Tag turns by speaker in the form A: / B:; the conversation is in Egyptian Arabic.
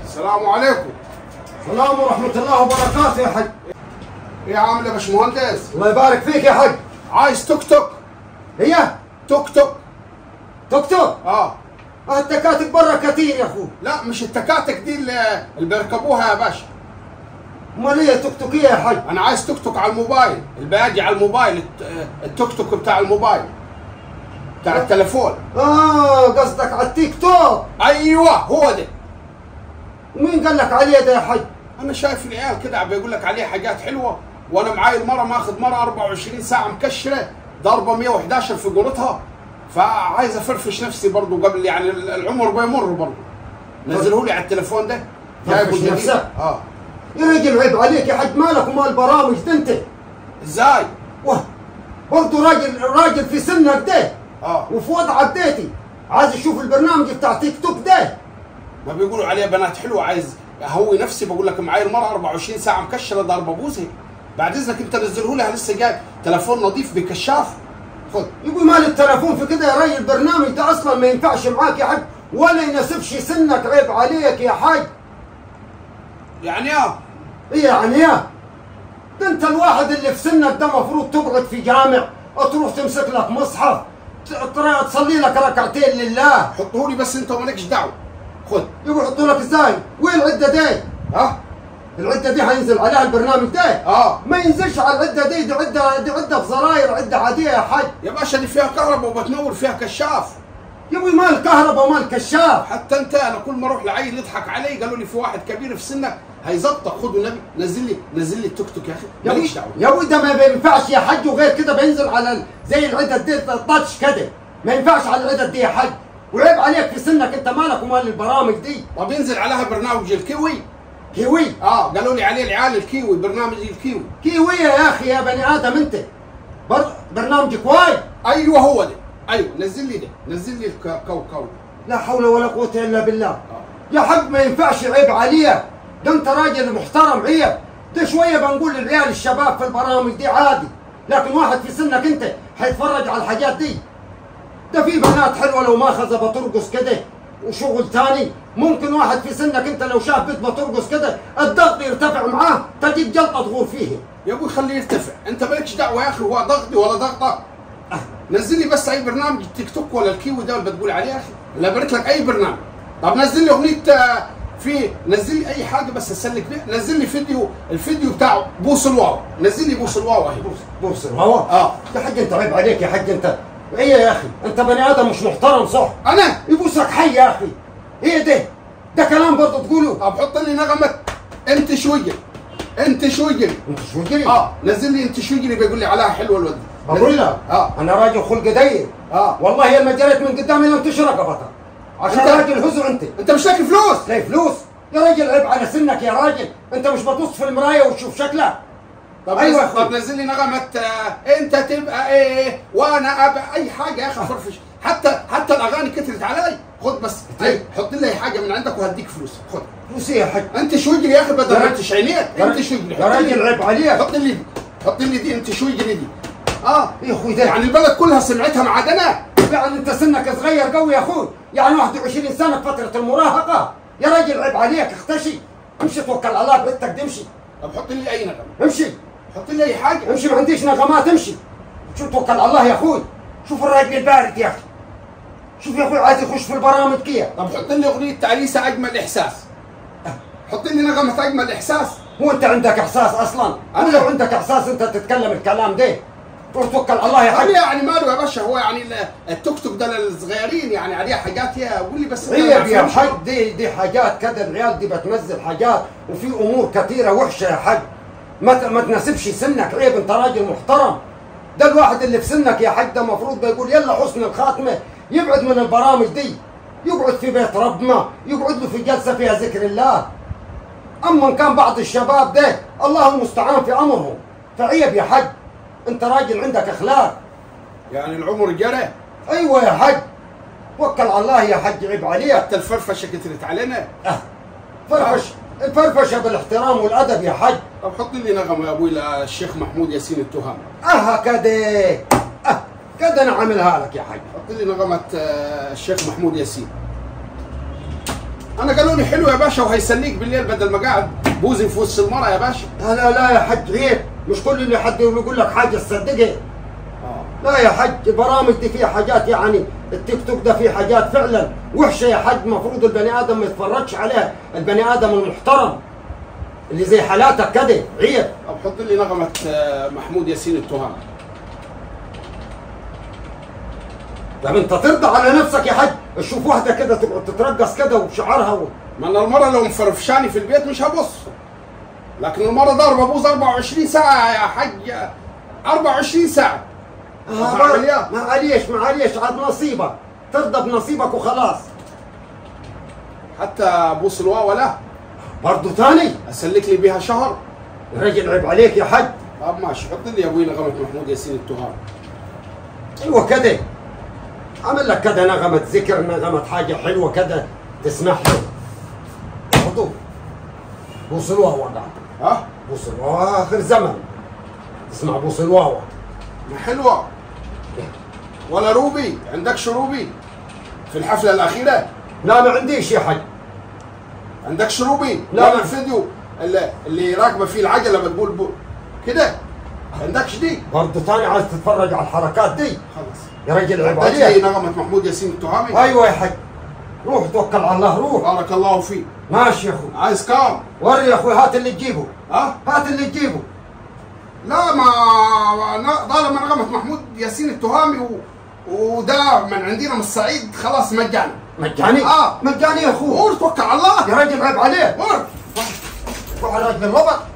A: السلام عليكم
B: السلام ورحمة الله وبركاته يا حج
A: ايه عامل يا باشمهندس
B: الله يبارك فيك يا حج
A: عايز توك توك
B: هي
A: توك توك
B: توك توك
A: اه
B: آه، التكاتك برا كثير يا اخو
A: لا مش التكاتك دي اللي, اللي بيركبوها يا باشا
B: امال هي توك توكية يا حج
A: انا عايز توك توك على الموبايل الباجي على الموبايل الت- التوك توك بتاع الموبايل بتاع التليفون
B: اه قصدك على التيك توك
A: ايوه هو ده
B: ومين قال لك عليه ده يا حج
A: انا شايف العيال كده عم بيقول لك عليه حاجات حلوه وانا معاي المره ماخذ مره 24 ساعه مكشره ضربه 111 في قرطها فعايز افرفش نفسي برضو قبل يعني العمر بيمر برضو نزله لي على التليفون ده جايبه
B: فرفش
A: جديد.
B: نفسك.
A: اه
B: يا رجل عيب عليك يا حج مالك ومال برامج ده انت
A: ازاي
B: واه برضه راجل راجل في سنك ده
A: اه
B: وفي وضعك ديتي عايز يشوف البرنامج بتاع تيك توك ده
A: ما بيقولوا عليه بنات حلوه عايز اهوي نفسي بقول لك معايا المره 24 ساعه مكشره ضربه بوزه بعد اذنك انت نزله لي لسه جاي تليفون نظيف بكشاف خد
B: يقول مال التلفون في كده يا راجل البرنامج ده اصلا ما ينفعش معاك يا حج ولا يناسبش سنك عيب عليك يا حج
A: يعني اه
B: ايه يعني يا ده انت الواحد اللي في سنك ده مفروض تقعد في جامع تروح تمسك لك مصحف ت- ترى تصلي لك ركعتين لله
A: حطه لي بس انت ومالكش دعوه خد
B: يقول يحطوا لك ازاي وين العده دي
A: ها
B: العده دي هينزل عليها البرنامج ده
A: اه
B: ما ينزلش على العده دي دي عده دي عده بزراير عده عاديه يا حج
A: يا باشا دي فيها كهرباء وبتنور فيها كشاف
B: يبوي مال كهرباء ومال كشاف
A: حتى انت انا كل ما اروح لعيل يضحك علي قالوا لي في واحد كبير في سنك هيظبطك خد النبي نزل لي نزل لي التوك توك يا اخي
B: يا
A: مالكش
B: ابوي
A: دعوه
B: يا ابوي ده ما بينفعش يا حج وغير كده بينزل على ال- زي العدد دي تاتش كده ما ينفعش على العدد دي يا حج وعيب عليك في سنك انت مالك ومال البرامج دي
A: طب ينزل عليها برنامج الكيوي
B: كيوي
A: اه قالوا لي عليه العيال الكيوي برنامج الكيوي
B: كيوي يا اخي يا بني ادم انت بر... برنامجك واي
A: ايوه هو ده ايوه نزل لي ده نزل لي الكو كو
B: لا حول ولا قوه الا بالله يا حج ما ينفعش عيب عليك ده انت راجل محترم عيب ده شويه بنقول للعيال الشباب في البرامج دي عادي لكن واحد في سنك انت حيتفرج على الحاجات دي ده في بنات حلوه لو ماخذه بترقص كده وشغل تاني ممكن واحد في سنك انت لو شاف بنت بترقص كده الضغط يرتفع معاه تجيب جلطه تغور فيه
A: يا ابوي خليه يرتفع انت مالكش دعوه يا اخي هو ضغطي ولا ضغطك نزل لي بس اي برنامج التيك توك ولا الكيوي ده اللي بتقول عليه يا اخي لا بارك لك اي برنامج طب نزل لي اغنيه آه، في نزل لي اي حاجه بس اسلك بيها نزل لي فيديو الفيديو بتاع بوس الواو نزل لي بوس الواو اهي
B: بوس الهوا
A: اه
B: يا حاج انت عيب عليك يا حاج انت ايه يا اخي انت بني ادم مش محترم صح
A: انا
B: يبوسك حي يا اخي ايه ده ده كلام برضه تقوله
A: طب حط لي نغمه انت شويه انت شويه
B: انت شو جري
A: اه نزل لي انت شويه بيقول لي عليها حلوه الود
B: بقول لك
A: اه
B: انا راجل خلق ضيق
A: اه
B: والله ما جريت من قدامي لم تشرق رقبتك عشان
A: أنت-
B: راجل هزر انت
A: انت مش لاقي فلوس
B: تلاقي فلوس يا راجل عيب على سنك يا راجل انت مش بتبص في المرايه وتشوف شكلك
A: طب
B: أيوة
A: أيوة
B: يا أخوي.
A: طب نزل لي نغمة آه، انت تبقى ايه وانا ابقى اي حاجة يا اخي فرفش حتى حتى الاغاني كترت علي خد بس أي حط لي اي حاجة من عندك وهديك فلوس خد
B: فلوس ايه يا حاج
A: انت شوي جري يا اخي بدل
B: يا
A: ما
B: راجل.
A: انت شعينيك
B: يا
A: انت
B: راجل.
A: شوي جري
B: يا راجل عيب عليك
A: حط لي دي حط لي دي انت شوي جري دي اه
B: يا اخوي ده
A: يعني البلد كلها سمعتها ما عدا انا
B: يعني انت سنك صغير قوي يا اخوي يعني 21 سنه في فتره المراهقه يا راجل عيب عليك اختشي امشي توكل على الله بنتك تمشي
A: طب حط لي اي نغمة
B: امشي
A: حط لي اي حاجة
B: امشي ما عنديش نغمات امشي شو توكل على الله يا اخوي شوف الراجل البارد يا اخي شوف يا اخوي عايز يخش في البرامج كيف
A: طب حط لي اغنية تعليسة اجمل احساس حط لي نغمة اجمل احساس
B: هو انت عندك احساس اصلا
A: أنا-
B: لو عندك احساس انت تتكلم الكلام ده روح توكل على الله يا
A: طب
B: حاج
A: يعني ماله يا باشا هو يعني ال- التوك توك ده للصغيرين يعني عليها حاجات يا قول لي بس أنت
B: عيب
A: ما
B: يا
A: فهمش.
B: حاج دي دي حاجات كده العيال دي بتنزل حاجات وفي امور كثيره وحشه يا حاج ما ت- ما تناسبش سنك عيب انت راجل محترم ده الواحد اللي في سنك يا حاج ده المفروض بيقول يلا حسن الخاتمه يبعد من البرامج دي يقعد في بيت ربنا يقعد له في جلسه فيها ذكر الله اما إن كان بعض الشباب ده الله المستعان في امرهم فعيب يا حاج انت راجل عندك اخلاق
A: يعني العمر جرى
B: ايوه يا حاج توكل على الله يا حاج عيب عليك
A: حتى الفرفشه كترت علينا
B: أه. فرفش الفرفشه بالاحترام والادب يا حاج
A: طب حط لي نغمه يا ابوي للشيخ محمود ياسين التهام
B: اه كده اه كده انا عاملها لك يا حاج
A: حط لي نغمه آه، الشيخ محمود ياسين انا قالوا لي حلو يا باشا وهيسليك بالليل بدل ما قاعد بوزن في وسط المرة يا باشا
B: لا لا لا يا حج عيب مش كل اللي حد يقول لك حاجه تصدقها لا يا حج البرامج دي فيها حاجات يعني التيك توك ده فيه حاجات فعلا وحشه يا حج المفروض البني ادم ما يتفرجش عليها البني ادم المحترم اللي زي حالاتك كده عيب
A: طب حط لي نغمة آه، محمود ياسين التهامي
B: طب انت ترضى على نفسك يا حج تشوف واحده كده تقعد تترقص كده وبشعرها و...
A: ما انا المرة لو مفرفشاني في البيت مش هبص لكن المرة ضربة بوز 24 ساعة يا حج 24 ساعة
B: آه
A: هعمل إيه؟
B: معليش معليش عاد نصيبك ترضى بنصيبك وخلاص
A: حتى بوس الواوا لا
B: برضه ثاني
A: اسلك لي بيها شهر
B: يا رجل عيب عليك يا حج
A: طب ماشي حط لي يا ابوي نغمة محمود ياسين التهامي
B: ايوه كده عمل لك كده نغمة ذكر نغمة حاجة حلوة كده تسمعها برضو بوس الواوا بعد
A: ها
B: بوس الواوا آخر زمن تسمع بوس الواوا
A: ما حلوة ولا روبي عندكش روبي في الحفلة الأخيرة
B: لا ما عنديش يا حج
A: عندكش روبي
B: لا.
A: لا الفيديو اللي, اللي راكبة فيه العجلة بتقول بو كده عندكش دي
B: برضو ثاني عايز تتفرج على الحركات دي
A: خلاص
B: يا رجل عيب
A: حط لي
B: عليك
A: نغمة محمود ياسين التهامي
B: ايوه يا حج روح توكل على الله روح
A: بارك الله فيك
B: ماشي يا اخوي
A: عايز كام
B: وري يا اخوي هات اللي تجيبه
A: ها
B: هات اللي تجيبه
A: لا ما ما- طالما نغمة محمود ياسين التهامي و... وده من عندنا من الصعيد خلاص مجانا
B: مجاني
A: آه.
B: مجاني يا اخوي
A: قول توكل على الله
B: يا رجل عيب عليك
A: قول
B: روح على رجل الربط